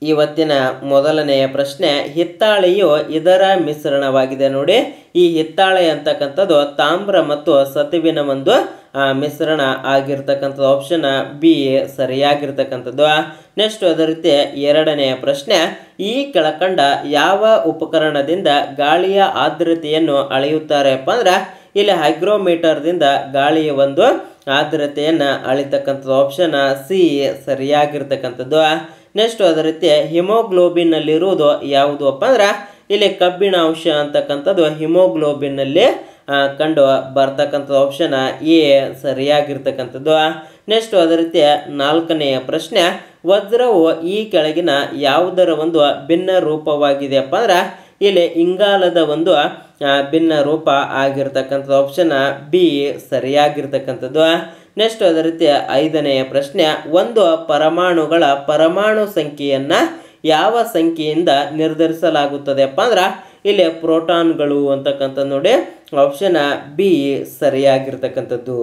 ಇವತ್ತಿನ ಮೊದಲನೆಯ ಪ್ರಶ್ನೆ ಹಿತ್ತಾಳೆಯು ಇದರ ಮಿಶ್ರಣವಾಗಿದೆ ನೋಡಿ ಈ ಹಿತ್ತಾಳೆ ಅಂತಕ್ಕಂಥದ್ದು ತಾಮ್ರ ಮತ್ತು ಸತುವಿನ ಒಂದು ಆ, ಮಿಶ್ರಣ ಆಗಿರ್ತಕ್ಕಂಥದ್ದು ಆಪ್ಷನ್ ಬಿ ಸರಿಯಾಗಿರ್ತಕ್ಕಂಥದ್ದು ನೆಕ್ಸ್ಟ್ ಅದೇ ರೀತಿ ಎರಡನೆಯ ಪ್ರಶ್ನೆ ಈ ಕೆಳಕಂಡ ಯಾವ ಉಪಕರಣದಿಂದ ಗಾಳಿಯ ಆರ್ದ್ರತೆಯನ್ನು ಅಳೆಯುತ್ತಾರೆಪ್ಪ ಅಂದ್ರೆ ಇಲ್ಲಿ ಹೈಗ್ರೋಮೀಟರ್ದಿಂದ ಗಾಳಿಯ ಒಂದು ಆರ್ದ್ರತೆಯನ್ನು ಅಳಿತಕ್ಕಂಥದ್ದು ಆಪ್ಷನ್ ಸಿ ಸರಿಯಾಗಿರ್ತಕ್ಕಂಥದ್ದು ನೆಕ್ಸ್ಟ್ ಅದೇ ರೀತಿ ಹಿಮೋಗ್ಲೋಬಿನ್ನಲ್ಲಿರುವುದು ಯಾವುದು ಅಪ್ಪ ಅಂದ್ರೆ ಇಲ್ಲಿ ಕಬ್ಬಿಣ ಅಂಶ ಅಂತಕ್ಕಂಥದ್ದು ಹಿಮೋಗ್ಲೋಬಿನ್ನಲ್ಲಿ ಆ, ಕಂಡು ಬರ್ತಕ್ಕಂಥದ್ದು ಆಪ್ಷನ್ ಎ ಸರಿಯಾಗಿರ್ತಕ್ಕಂಥದ್ದು ನೆಕ್ಸ್ಟ್ ಅದೇ ರೀತಿ ನಾಲ್ಕನೆಯ ಪ್ರಶ್ನೆ ವಜ್ರವು ಈ ಕೆಳಗಿನ ಯಾವುದರ ಒಂದು ಭಿನ್ನ ರೂಪವಾಗಿದೆಯಪ್ಪ ಅಂದ್ರೆ ಇಲ್ಲಿ ಇಂಗಾಲದ ಒಂದು ಆ, ಭಿನ್ನ ರೂಪ ಆಗಿರ್ತಕ್ಕಂಥದ್ದು ಆಪ್ಷನ್ ಬಿ ಸರಿಯಾಗಿರ್ತಕ್ಕಂಥದ್ದು ನೆಕ್ಸ್ಟ್ ಅದೇ ರೀತಿ ಐದನೆಯ ಪ್ರಶ್ನೆ ಒಂದು ಪರಮಾಣುಗಳ ಪರಮಾಣು ಸಂಖ್ಯೆಯನ್ನು ಯಾವ ಸಂಖ್ಯೆಯಿಂದ ನಿರ್ಧರಿಸಲಾಗುತ್ತದೆಪ್ಪ ಅಂದ್ರೆ ಇಲ್ಲಿ ಪ್ರೋಟಾನ್ಗಳು ಅಂತಕ್ಕಂಥ ನೋಡಿ ಆಪ್ಷನ್ ಬಿ ಸರಿಯಾಗಿರ್ತಕ್ಕಂಥದ್ದು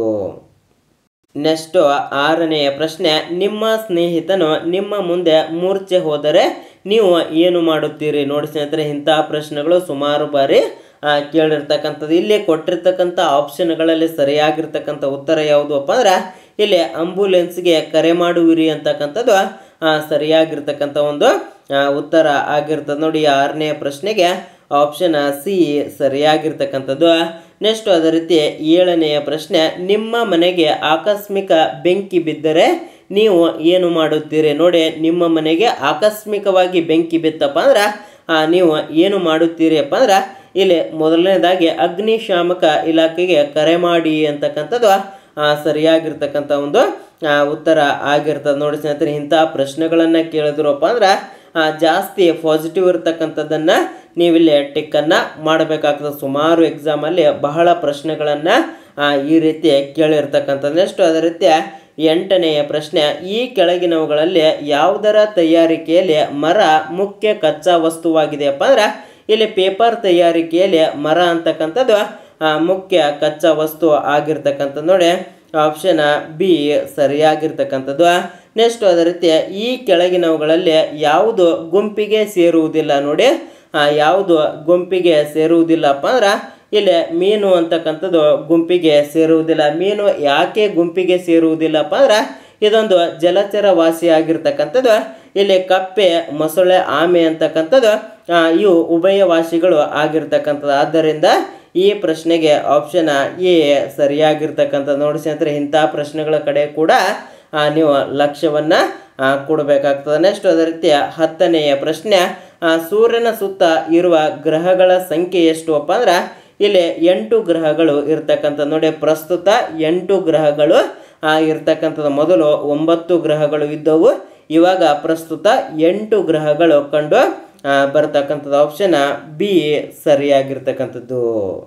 ನೆಕ್ಸ್ಟ್ ಆರನೆಯ ಪ್ರಶ್ನೆ ನಿಮ್ಮ ಸ್ನೇಹಿತನು ನಿಮ್ಮ ಮುಂದೆ ಮೂರ್ಛೆ ಹೋದರೆ ನೀವು ಏನು ಮಾಡುತ್ತೀರಿ ನೋಡಿ ಸ್ನೇಹಿತರೆ ಇಂತಹ ಪ್ರಶ್ನೆಗಳು ಸುಮಾರು ಬಾರಿ ಆ, ಕೇಳಿರ್ತಕ್ಕಂಥದ್ದು ಇಲ್ಲಿ ಕೊಟ್ಟಿರ್ತಕ್ಕಂಥ ಆಪ್ಷನ್ಗಳಲ್ಲಿ ಸರಿಯಾಗಿರ್ತಕ್ಕಂಥ ಉತ್ತರ ಯಾವುದು ಅಪ್ಪ ಅಂದ್ರೆ ಇಲ್ಲಿ ಆಂಬುಲೆನ್ಸ್ಗೆ ಕರೆ ಮಾಡುವಿರಿ ಅಂತಕ್ಕಂಥದ್ದು ಆ, ಸರಿಯಾಗಿರ್ತಕ್ಕಂಥ ಒಂದು ಆ, ಉತ್ತರ ಆಗಿರ್ತದೆ ನೋಡಿ ಈ ಆರನೇ ಪ್ರಶ್ನೆಗೆ ಆಪ್ಷನ್ ಸಿ ಸರಿಯಾಗಿರ್ತಕ್ಕಂಥದ್ದು ನೆಕ್ಸ್ಟ್ ಅದೇ ರೀತಿ ಏಳನೆಯ ಪ್ರಶ್ನೆ ನಿಮ್ಮ ಮನೆಗೆ ಆಕಸ್ಮಿಕ ಬೆಂಕಿ ಬಿದ್ದರೆ ನೀವು ಏನು ಮಾಡುತ್ತೀರಿ ನೋಡಿ ನಿಮ್ಮ ಮನೆಗೆ ಆಕಸ್ಮಿಕವಾಗಿ ಬೆಂಕಿ ಬಿತ್ತಪ್ಪ ಅಂದ್ರೆ ಆ, ನೀವು ಏನು ಮಾಡುತ್ತೀರಿ ಅಪ್ಪ ಅಂದ್ರೆ ಇಲ್ಲಿ ಮೊದಲನೇದಾಗಿ ಅಗ್ನಿಶಾಮಕ ಇಲಾಖೆಗೆ ಕರೆ ಮಾಡಿ ಅಂತಕ್ಕಂಥದ್ದು ಆ, ಸರಿಯಾಗಿರ್ತಕ್ಕಂಥ ಒಂದು ಆ, ಉತ್ತರ ಆಗಿರ್ತದೆ ನೋಡಿ ಸ್ನೇಹಿತರೆ ಇಂಥ ಪ್ರಶ್ನೆಗಳನ್ನು ಕೇಳಿದ್ರಪ್ಪ ಅಂದ್ರೆ ಆ, ಜಾಸ್ತಿ ಪಾಸಿಟಿವ್ ಇರ್ತಕ್ಕಂಥದ್ದನ್ನು ನೀವಿಲ್ಲಿ ಟಿಕ್ಕನ್ನು ಮಾಡಬೇಕಾಗ್ತದೆ ಸುಮಾರು ಎಕ್ಸಾಮಲ್ಲಿ ಬಹಳ ಪ್ರಶ್ನೆಗಳನ್ನು ಈ ರೀತಿ ಕೇಳಿರ್ತಕ್ಕಂಥದ್ದು ನೆಕ್ಸ್ಟ್ ಅದೇ ರೀತಿ ಎಂಟನೆಯ ಪ್ರಶ್ನೆ ಈ ಕೆಳಗಿನವುಗಳಲ್ಲಿ ಯಾವುದರ ತಯಾರಿಕೆಯಲ್ಲಿ ಮರ ಮುಖ್ಯ ಕಚ್ಚಾ ವಸ್ತುವಾಗಿದೆಯಪ್ಪ ಅಂದ್ರೆ ಇಲ್ಲಿ ಪೇಪರ್ ತಯಾರಿಕೆಯಲ್ಲಿ ಮರ ಅಂತಕ್ಕಂಥದ್ದು ಆ, ಮುಖ್ಯ ಕಚ್ಚಾ ವಸ್ತು ಆಗಿರ್ತಕ್ಕಂಥದ್ದು ನೋಡಿ ಆಪ್ಷನ್ ಬಿ ಸರಿಯಾಗಿರ್ತಕ್ಕಂಥದ್ದು ನೆಕ್ಸ್ಟ್ ಅದೇ ರೀತಿ ಈ ಕೆಳಗಿನವುಗಳಲ್ಲಿ ಯಾವುದು ಗುಂಪಿಗೆ ಸೇರುವುದಿಲ್ಲ ನೋಡಿ ಆ, ಯಾವುದು ಗುಂಪಿಗೆ ಸೇರುವುದಿಲ್ಲಪ್ಪ ಅಂದ್ರೆ ಇಲ್ಲಿ ಮೀನು ಅಂತಕ್ಕಂಥದ್ದು ಗುಂಪಿಗೆ ಸೇರುವುದಿಲ್ಲ ಮೀನು ಯಾಕೆ ಗುಂಪಿಗೆ ಸೇರುವುದಿಲ್ಲಪ್ಪ ಅಂದ್ರೆ ಇದೊಂದು ಜಲಚರ ವಾಸಿ ಆಗಿರ್ತಕ್ಕಂಥದ್ದು ಇಲ್ಲಿ ಕಪ್ಪೆ ಮೊಸಳೆ ಆಮೆ ಅಂತಕ್ಕಂಥದ್ದು ಆ, ಇವು ಉಭಯವಾಸಿಗಳು ಆಗಿರ್ತಕ್ಕಂಥದ್ದು ಆದ್ದರಿಂದ ಈ ಪ್ರಶ್ನೆಗೆ ಆಪ್ಷನ್ ಎ ಸರಿಯಾಗಿರ್ತಕ್ಕಂಥದ್ದು ನೋಡಿ ಸ್ನೇಹಿತರೆ ಇಂಥ ಪ್ರಶ್ನೆಗಳ ಕಡೆ ಕೂಡ ಆ, ನೀವು ಲಕ್ಷ್ಯವನ್ನು ಕೊಡಬೇಕಾಗ್ತದೆ ನೆಕ್ಸ್ಟ್ ಅದೇ ರೀತಿ ಹತ್ತನೆಯ ಪ್ರಶ್ನೆ ಆ, ಸೂರ್ಯನ ಸುತ್ತ ಇರುವ ಗ್ರಹಗಳ ಸಂಖ್ಯೆ ಎಷ್ಟು ಅಪ್ಪ ಅಂದ್ರೆ ಇಲ್ಲಿ ಎಂಟು ಗ್ರಹಗಳು ಇರ್ತಕ್ಕಂಥ ನೋಡಿ ಪ್ರಸ್ತುತ ಎಂಟು ಗ್ರಹಗಳು ಆ, ಇರ್ತಕ್ಕಂಥದ್ದು ಮೊದಲು ಒಂಬತ್ತು ಗ್ರಹಗಳು ಇದ್ದವು ಇವಾಗ ಪ್ರಸ್ತುತ ಎಂಟು ಗ್ರಹಗಳು ಕಂಡು ಆ, ಬರ್ತಕ್ಕಂಥದ್ದು ಆಪ್ಷನ್ ಬಿ ಸರಿಯಾಗಿರ್ತಕ್ಕಂಥದ್ದು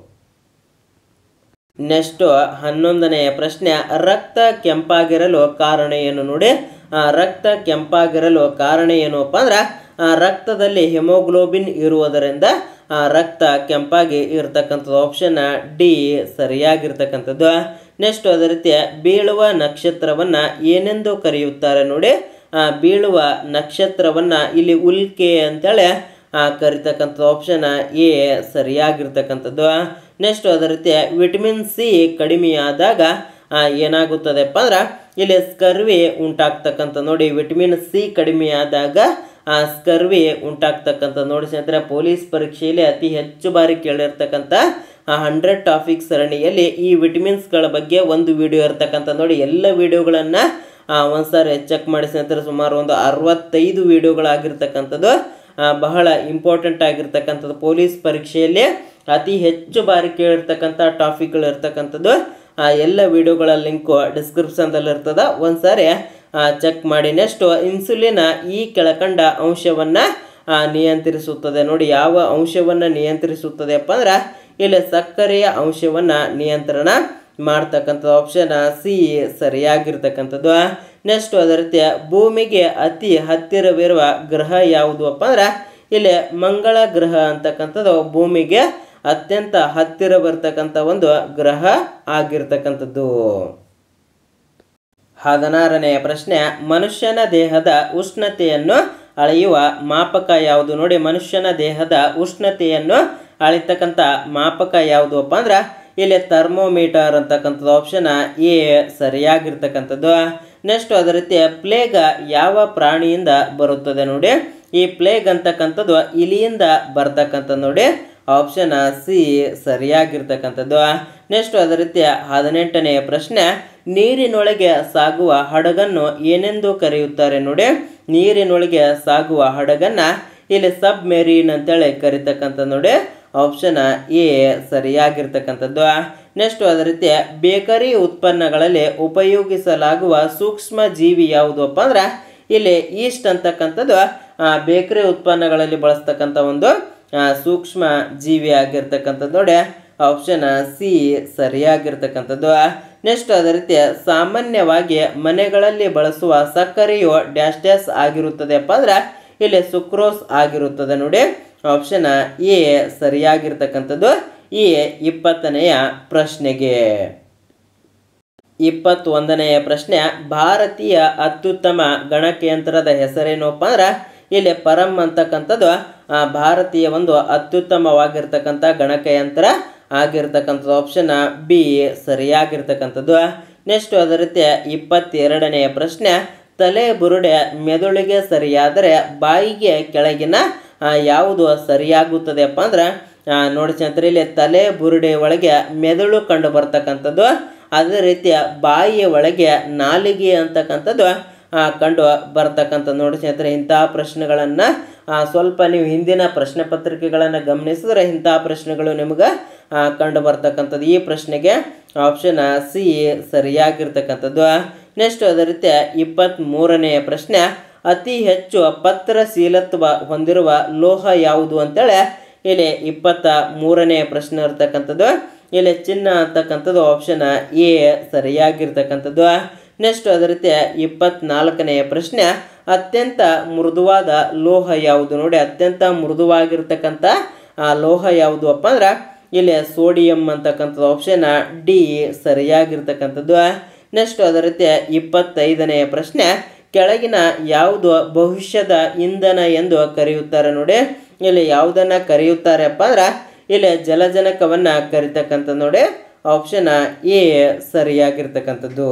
ನೆಕ್ಸ್ಟ್ ಹನ್ನೊಂದನೆಯ ಪ್ರಶ್ನೆ ರಕ್ತ ಕೆಂಪಾಗಿರಲು ಕಾರಣ ಏನು ನೋಡಿ ಆ, ರಕ್ತ ಕೆಂಪಾಗಿರಲು ಕಾರಣ ಏನಪ್ಪ ಅಂದ್ರೆ ಆ, ರಕ್ತದಲ್ಲಿ ಹೆಮೋಗ್ಲೋಬಿನ್ ಇರುವುದರಿಂದ ಆ, ರಕ್ತ ಕೆಂಪಾಗಿ ಇರ್ತಕ್ಕಂಥದ್ದು ಆಪ್ಷನ್ ಡಿ ಸರಿಯಾಗಿರ್ತಕ್ಕಂಥದ್ದು ನೆಕ್ಸ್ಟ್ ಅದೇ ರೀತಿ ಬೀಳುವ ನಕ್ಷತ್ರವನ್ನು ಏನೆಂದು ಕರೆಯುತ್ತಾರೆ ನೋಡಿ ಆ, ಬೀಳುವ ನಕ್ಷತ್ರವನ್ನು ಇಲ್ಲಿ ಉಲ್ಕೆ ಅಂತೇಳಿ ಆ, ಕರಿತಕ್ಕಂಥದ್ದು ಆಪ್ಷನ್ ಎ ಸರಿಯಾಗಿರ್ತಕ್ಕಂಥದ್ದು ನೆಕ್ಸ್ಟ್ ಅದೇ ರೀತಿ ವಿಟಮಿನ್ ಸಿ ಕಡಿಮೆಯಾದಾಗ ಆ, ಏನಾಗುತ್ತದೆಪ್ಪ ಅಂದ್ರೆ ಇಲ್ಲಿ ಸ್ಕರ್ವಿ ಉಂಟಾಗ್ತಕ್ಕಂಥ ನೋಡಿ ವಿಟಮಿನ್ ಸಿ ಕಡಿಮೆಯಾದಾಗ ಆ ಸ್ಕರ್ವಿ ಉಂಟಾಗ್ತಕ್ಕಂಥ ನೋಡಿ ಸ್ನೇಹಿತರೆ ಪೊಲೀಸ್ ಪರೀಕ್ಷೆಯಲ್ಲಿ ಅತಿ ಹೆಚ್ಚು ಬಾರಿ ಕೇಳಿರ್ತಕ್ಕಂಥ ಹಂಡ್ರೆಡ್ ಟಾಪಿಕ್ ಸರಣಿಯಲ್ಲಿ ಈ ವಿಟಮಿನ್ಸ್ಗಳ ಬಗ್ಗೆ ಒಂದು ವಿಡಿಯೋ ಇರ್ತಕ್ಕಂಥ ನೋಡಿ ಎಲ್ಲ ವಿಡಿಯೋಗಳನ್ನು ಒಂದ್ಸಾರಿ ಚೆಕ್ ಮಾಡಿ ಸ್ನೇಹಿತರೆ ಸುಮಾರು ಒಂದು ಅರವತ್ತೈದು ವಿಡಿಯೋಗಳಾಗಿರ್ತಕ್ಕಂಥದ್ದು ಆ, ಬಹಳ ಇಂಪಾರ್ಟೆಂಟ್ ಆಗಿರ್ತಕ್ಕಂಥದ್ದು ಪೊಲೀಸ್ ಪರೀಕ್ಷೆಯಲ್ಲಿ ಅತಿ ಹೆಚ್ಚು ಬಾರಿ ಕೇಳಿರ್ತಕ್ಕಂಥ ಟಾಪಿಕ್ಗಳು ಇರ್ತಕ್ಕಂಥದ್ದು ಆ ಎಲ್ಲ ವಿಡಿಯೋಗಳ ಲಿಂಕು ಡಿಸ್ಕ್ರಿಪ್ಷನ್ದಲ್ಲಿ ಇರ್ತದೆ ಒಂದ್ಸಾರಿ ಚೆಕ್ ಮಾಡಿ ನೆಕ್ಸ್ಟ್ ಇನ್ಸುಲಿನ್ ಈ ಕೆಳಕಂಡ ಅಂಶವನ್ನು ನಿಯಂತ್ರಿಸುತ್ತದೆ ನೋಡಿ ಯಾವ ಅಂಶವನ್ನು ನಿಯಂತ್ರಿಸುತ್ತದೆಪ್ಪ ಅಂದ್ರೆ ಇಲ್ಲಿ ಸಕ್ಕರೆಯ ಅಂಶವನ್ನು ನಿಯಂತ್ರಣ ಮಾಡ್ತಕ್ಕಂಥದ್ದು ಆಪ್ಷನ್ ಸಿ ಸರಿಯಾಗಿರ್ತಕ್ಕಂಥದ್ದು ನೆಕ್ಸ್ಟ್ ಅದೇ ರೀತಿ ಭೂಮಿಗೆ ಅತಿ ಹತ್ತಿರವಿರುವ ಗ್ರಹ ಯಾವುದು ಅಪ್ಪ ಅಂದ್ರೆ ಇಲ್ಲಿ ಮಂಗಳ ಗ್ರಹ ಅಂತಕ್ಕಂಥದ್ದು ಭೂಮಿಗೆ ಅತ್ಯಂತ ಹತ್ತಿರ ಬರ್ತಕ್ಕಂಥ ಒಂದು ಗ್ರಹ ಆಗಿರ್ತಕ್ಕಂಥದ್ದು ಹದಿನಾರನೆಯ ಪ್ರಶ್ನೆ ಮನುಷ್ಯನ ದೇಹದ ಉಷ್ಣತೆಯನ್ನು ಅಳೆಯುವ ಮಾಪಕ ಯಾವುದು ನೋಡಿ ಮನುಷ್ಯನ ದೇಹದ ಉಷ್ಣತೆಯನ್ನು ಅಳಿತಕ್ಕಂಥ ಮಾಪಕ ಯಾವುದಪ್ಪ ಅಂದ್ರೆ ಇಲ್ಲಿ ಥರ್ಮೋಮೀಟರ್ ಅಂತಕ್ಕಂಥದ್ದು ಆಪ್ಷನ್ ಎ ಸರಿಯಾಗಿರ್ತಕ್ಕಂಥದ್ದು ನೆಕ್ಸ್ಟ್ ಅದೇ ರೀತಿ ಪ್ಲೇಗ್ ಯಾವ ಪ್ರಾಣಿಯಿಂದ ಬರುತ್ತದೆ ನೋಡಿ ಈ ಪ್ಲೇಗ್ ಅಂತಕ್ಕಂಥದ್ದು ಇಲಿಯಿಂದ ಬರ್ತಕ್ಕಂಥದ್ದು ನೋಡಿ ಆಪ್ಷನ್ ಸಿ ಸರಿಯಾಗಿರ್ತಕ್ಕಂಥದ್ದು ನೆಕ್ಸ್ಟ್ ಅದೇ ರೀತಿ ಹದಿನೆಂಟನೆಯ ಪ್ರಶ್ನೆ ನೀರಿನೊಳಗೆ ಸಾಗುವ ಹಡಗನ್ನು ಏನೆಂದು ಕರೆಯುತ್ತಾರೆ ನೋಡಿ ನೀರಿನೊಳಗೆ ಸಾಗುವ ಹಡಗನ್ನ ಇಲ್ಲಿ ಸಬ್ ಮೆರೀನ್ ಅಂತೇಳಿ ಕರಿತಕ್ಕಂಥ ನೋಡಿ ಆಪ್ಷನ್ ಎ ಸರಿಯಾಗಿರ್ತಕ್ಕಂಥದ್ದು ನೆಕ್ಸ್ಟ್ ಅದೇ ರೀತಿ ಬೇಕರಿ ಉತ್ಪನ್ನಗಳಲ್ಲಿ ಉಪಯೋಗಿಸಲಾಗುವ ಸೂಕ್ಷ್ಮ ಜೀವಿ ಯಾವುದಪ್ಪ ಅಂದ್ರೆ ಇಲ್ಲಿ ಈಸ್ಟ್ ಅಂತಕ್ಕಂಥದ್ದು ಬೇಕರಿ ಉತ್ಪನ್ನಗಳಲ್ಲಿ ಬಳಸ್ತಕ್ಕಂಥ ಒಂದು ಆ, ಸೂಕ್ಷ್ಮ ಜೀವಿ ಆಗಿರ್ತಕ್ಕಂಥದ್ದು ನೋಡಿ ಆಪ್ಷನ್ ಸಿ ಸರಿಯಾಗಿರ್ತಕ್ಕಂಥದ್ದು ನೆಕ್ಸ್ಟ್ ಅದೇ ರೀತಿ ಸಾಮಾನ್ಯವಾಗಿ ಮನೆಗಳಲ್ಲಿ ಬಳಸುವ ಸಕ್ಕರೆಯು ಡ್ಯಾಶ್ ಡ್ಯಾಶ್ ಆಗಿರುತ್ತದೆಪ್ಪ ಅಂದ್ರೆ ಇಲ್ಲಿ ಸುಕ್ರೋಸ್ ಆಗಿರುತ್ತದೆ ನೋಡಿ ಆಪ್ಷನ್ ಎ ಸರಿಯಾಗಿರ್ತಕ್ಕಂಥದ್ದು ಈ ಇಪ್ಪತ್ತನೆಯ ಪ್ರಶ್ನೆಗೆ ಇಪ್ಪತ್ತೊಂದನೆಯ ಪ್ರಶ್ನೆ ಭಾರತೀಯ ಅತ್ಯುತ್ತಮ ಗಣಕಯಂತ್ರದ ಹೆಸರೇನಪ್ಪ ಅಂದ್ರೆ ಇಲ್ಲಿ ಪರಂ ಅಂತಕ್ಕಂಥದ್ದು ಆ, ಭಾರತೀಯ ಒಂದು ಅತ್ಯುತ್ತಮವಾಗಿರ್ತಕ್ಕಂಥ ಗಣಕಯಂತ್ರ ಆಗಿರ್ತಕ್ಕಂಥದ್ದು ಆಪ್ಷನ್ ಬಿ ಸರಿಯಾಗಿರ್ತಕ್ಕಂಥದ್ದು ನೆಕ್ಸ್ಟ್ ಅದೇ ರೀತಿ ಇಪ್ಪತ್ತೆರಡನೆಯ ಪ್ರಶ್ನೆ ತಲೆ ಬುರುಡೆ ಮೆದುಳಿಗೆ ಸರಿಯಾದರೆ ಬಾಯಿಗೆ ಕೆಳಗಿನ ಆ, ಯಾವುದು ಸರಿಯಾಗುತ್ತದೆಪ್ಪ ಅಂದ್ರೆ ಆ, ನೋಡಿ ಸ್ನೇಹಿತರೆ ಇಲ್ಲಿ ತಲೆ ಬುರುಡೆ ಒಳಗೆ ಮೆದುಳು ಕಂಡು ಬರ್ತಕ್ಕಂಥದ್ದು ಅದೇ ರೀತಿಯ ಬಾಯಿಯ ಒಳಗೆ ನಾಲಿಗೆ ಅಂತಕ್ಕಂಥದ್ದು ಆ, ಕಂಡು ಬರ್ತಕ್ಕಂಥದ್ದು ನೋಡಿ ಸ್ನೇಹಿತರೆ ಇಂತಹ ಪ್ರಶ್ನೆಗಳನ್ನು ಸ್ವಲ್ಪ ನೀವು ಹಿಂದಿನ ಪ್ರಶ್ನೆ ಪತ್ರಿಕೆಗಳನ್ನು ಗಮನಿಸಿದ್ರೆ ಇಂತಹ ಪ್ರಶ್ನೆಗಳು ನಿಮ್ಗೆ ಆ, ಕಂಡು ಬರ್ತಕ್ಕಂಥದ್ದು ಈ ಪ್ರಶ್ನೆಗೆ ಆಪ್ಷನ್ ಸಿ ಸರಿಯಾಗಿರ್ತಕ್ಕಂಥದ್ದು ನೆಕ್ಸ್ಟ್ ಅದೇ ರೀತಿ ಇಪ್ಪತ್ತ್ಮೂರನೆಯ ಪ್ರಶ್ನೆ ಅತಿ ಹೆಚ್ಚು ಪತ್ರಶೀಲತ್ವ ಹೊಂದಿರುವ ಲೋಹ ಯಾವುದು ಅಂತೇಳಿ ಇಲ್ಲಿ ಇಪ್ಪತ್ತ ಮೂರನೆಯ ಪ್ರಶ್ನೆ ಇರ್ತಕ್ಕಂಥದ್ದು ಇಲ್ಲಿ ಚಿನ್ನ ಅಂತಕ್ಕಂಥದ್ದು ಆಪ್ಷನ್ ಎ ಸರಿಯಾಗಿರ್ತಕ್ಕಂಥದ್ದು ನೆಕ್ಸ್ಟ್ ಅದೇ ರೀತಿ ಇಪ್ಪತ್ನಾಲ್ಕನೆಯ ಪ್ರಶ್ನೆ ಅತ್ಯಂತ ಮೃದುವಾದ ಲೋಹ ಯಾವುದು ನೋಡಿ ಅತ್ಯಂತ ಮೃದುವಾಗಿರ್ತಕ್ಕಂಥ ಆ ಲೋಹ ಯಾವುದು ಅಪ್ಪ ಅಂದ್ರೆ ಇಲ್ಲಿ ಸೋಡಿಯಂ ಅಂತಕ್ಕಂಥದ್ದು ಆಪ್ಷನ್ ಡಿ ಸರಿಯಾಗಿರ್ತಕ್ಕಂಥದ್ದು ನೆಕ್ಸ್ಟ್ ಅದೇ ರೀತಿ ಇಪ್ಪತ್ತೈದನೆಯ ಪ್ರಶ್ನೆ ಕೆಳಗಿನ ಯಾವುದು ಭವಿಷ್ಯದ ಇಂಧನ ಎಂದು ಕರೆಯುತ್ತಾರೆ ನೋಡಿ ಇಲ್ಲಿ ಯಾವುದನ್ನ ಕರೆಯುತ್ತಾರಪ್ಪ ಅಂದ್ರೆ ಇಲ್ಲಿ ಜಲಜನಕವನ್ನ ಕರಿತಕ್ಕಂಥದ್ದು ನೋಡಿ ಆಪ್ಷನ್ ಎ ಸರಿಯಾಗಿರ್ತಕ್ಕಂಥದ್ದು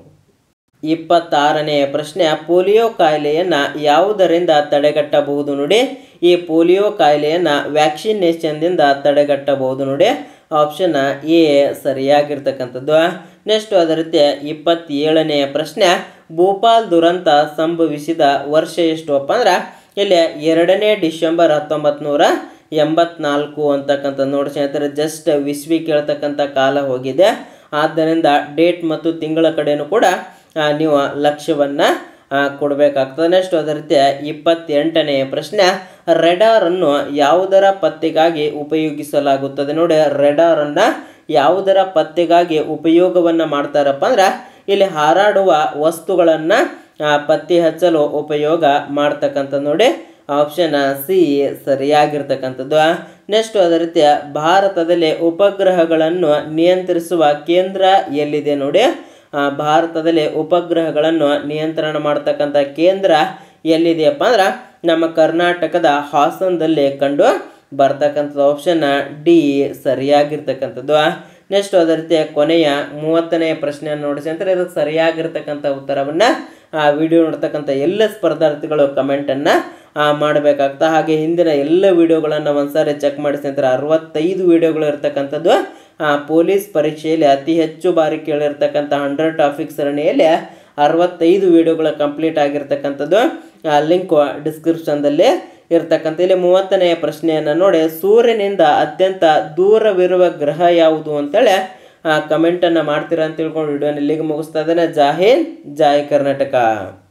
ಇಪ್ಪತ್ತಾರನೆಯ ಪ್ರಶ್ನೆ ಪೋಲಿಯೋ ಕಾಯಿಲೆಯನ್ನು ಯಾವುದರಿಂದ ತಡೆಗಟ್ಟಬಹುದು ನೋಡಿ ಈ ಪೋಲಿಯೋ ಕಾಯಿಲೆಯನ್ನು ವ್ಯಾಕ್ಸಿನೇಷನ್ದಿಂದ ತಡೆಗಟ್ಟಬಹುದು ನೋಡಿ ಆಪ್ಷನ್ ಎ ಸರಿಯಾಗಿರ್ತಕ್ಕಂಥದ್ದು ನೆಕ್ಸ್ಟ್ ಅದೇ ರೀತಿ ಇಪ್ಪತ್ತೇಳನೆಯ ಪ್ರಶ್ನೆ ಭೂಪಾಲ್ ದುರಂತ ಸಂಭವಿಸಿದ ವರ್ಷ ಎಷ್ಟು ಅಪ್ಪ ಅಂದ್ರೆ ಇಲ್ಲಿ ಎರಡನೇ ಡಿಸೆಂಬರ್ ಹತ್ತೊಂಬತ್ತು ನೂರ ಎಂಬತ್ನಾಲ್ಕು ಅಂತಕ್ಕಂಥ ನೋಡಿ ಸ್ನೇಹಿತರೆ ಜಸ್ಟ್ ವಿಸ್ವಿ ಕೇಳ್ತಕ್ಕಂಥ ಕಾಲ ಹೋಗಿದೆ ಆದ್ದರಿಂದ ಡೇಟ್ ಮತ್ತು ತಿಂಗಳ ಕಡೆನೂ ಕೂಡ ಆ, ನೀವು ಲಕ್ಷ್ಯವನ್ನು ಕೊಡಬೇಕಾಗ್ತದೆ ನೆಕ್ಸ್ಟ್ ಅದೇ ರೀತಿ ಇಪ್ಪತ್ತೆಂಟನೆಯ ಪ್ರಶ್ನೆ ರೆಡಾರನ್ನು ಯಾವುದರ ಪತ್ತೆಗಾಗಿ ಉಪಯೋಗಿಸಲಾಗುತ್ತದೆ ನೋಡಿ ರೆಡಾರನ್ನು ಯಾವುದರ ಪತ್ತೆಗಾಗಿ ಉಪಯೋಗವನ್ನು ಮಾಡ್ತಾರಪ್ಪ ಅಂದ್ರೆ ಇಲ್ಲಿ ಹಾರಾಡುವ ವಸ್ತುಗಳನ್ನು ಪತ್ತೆ ಹಚ್ಚಲು ಉಪಯೋಗ ಮಾಡ್ತಕ್ಕಂಥದ್ದು ನೋಡಿ ಆಪ್ಷನ್ ಸಿ ಸರಿಯಾಗಿರ್ತಕ್ಕಂಥದ್ದು ನೆಕ್ಸ್ಟ್ ಅದೇ ರೀತಿ ಭಾರತದಲ್ಲಿ ಉಪಗ್ರಹಗಳನ್ನು ನಿಯಂತ್ರಿಸುವ ಕೇಂದ್ರ ಎಲ್ಲಿದೆ ನೋಡಿ ಆ, ಭಾರತದಲ್ಲಿ ಉಪಗ್ರಹಗಳನ್ನು ನಿಯಂತ್ರಣ ಮಾಡ್ತಕ್ಕಂಥ ಕೇಂದ್ರ ಎಲ್ಲಿದೆಯಪ್ಪ ಅಂದ್ರೆ ನಮ್ಮ ಕರ್ನಾಟಕದ ಹಾಸನದಲ್ಲಿ ಕಂಡು ಬರ್ತಕ್ಕಂಥದ್ದು ಆಪ್ಷನ್ ಡಿ ಸರಿಯಾಗಿರ್ತಕ್ಕಂಥದ್ದು ನೆಕ್ಸ್ಟ್ ಅದೇ ರೀತಿ ಕೊನೆಯ ಮೂವತ್ತನೆಯ ಪ್ರಶ್ನೆಯನ್ನು ನೋಡಿಸಿ ಅಂತಾರೆ ಇದಕ್ಕೆ ಸರಿಯಾಗಿರ್ತಕ್ಕಂಥ ಉತ್ತರವನ್ನು ಆ ವಿಡಿಯೋ ನೋಡ್ತಕ್ಕಂಥ ಎಲ್ಲ ಸ್ಪರ್ಧಾರ್ಥಿಗಳು ಕಮೆಂಟನ್ನು ಮಾಡಬೇಕಾಗ್ತದೆ ಹಾಗೆ ಹಿಂದಿನ ಎಲ್ಲ ವಿಡಿಯೋಗಳನ್ನು ಒಂದ್ಸಾರಿ ಚೆಕ್ ಮಾಡಿಸಿ ಅಂತಾರೆ ಅರವತ್ತೈದು ವಿಡಿಯೋಗಳು ಇರ್ತಕ್ಕಂಥದ್ದು ಆ, ಪೊಲೀಸ್ ಪರೀಕ್ಷೆಯಲ್ಲಿ ಅತಿ ಹೆಚ್ಚು ಬಾರಿ ಕೇಳಿರ್ತಕ್ಕಂಥ ಹಂಡ್ರೆಡ್ ಟಾಪಿಕ್ ಸರಣಿಯಲ್ಲಿ ಅರವತ್ತೈದು ವಿಡಿಯೋಗಳು ಕಂಪ್ಲೀಟ್ ಆಗಿರ್ತಕ್ಕಂಥದ್ದು ಲಿಂಕ್ ಡಿಸ್ಕ್ರಿಪ್ಷನ್ದಲ್ಲಿ ಇರ್ತಕ್ಕಂಥ ಇಲ್ಲಿ ಮೂವತ್ತನೆಯ ಪ್ರಶ್ನೆಯನ್ನು ನೋಡಿ ಸೂರ್ಯನಿಂದ ಅತ್ಯಂತ ದೂರವಿರುವ ಗ್ರಹ ಯಾವುದು ಅಂತೇಳಿ ಕಮೆಂಟನ್ನು ಮಾಡ್ತೀರಾ ಅಂತ ತಿಳ್ಕೊಂಡು ವಿಡಿಯೋನ ಇಲ್ಲಿಗೆ ಮುಗಿಸ್ತಾ ಇದ್ದೇನೆ ಜೈ ಹಿಂದ್ ಜೈ ಕರ್ನಾಟಕ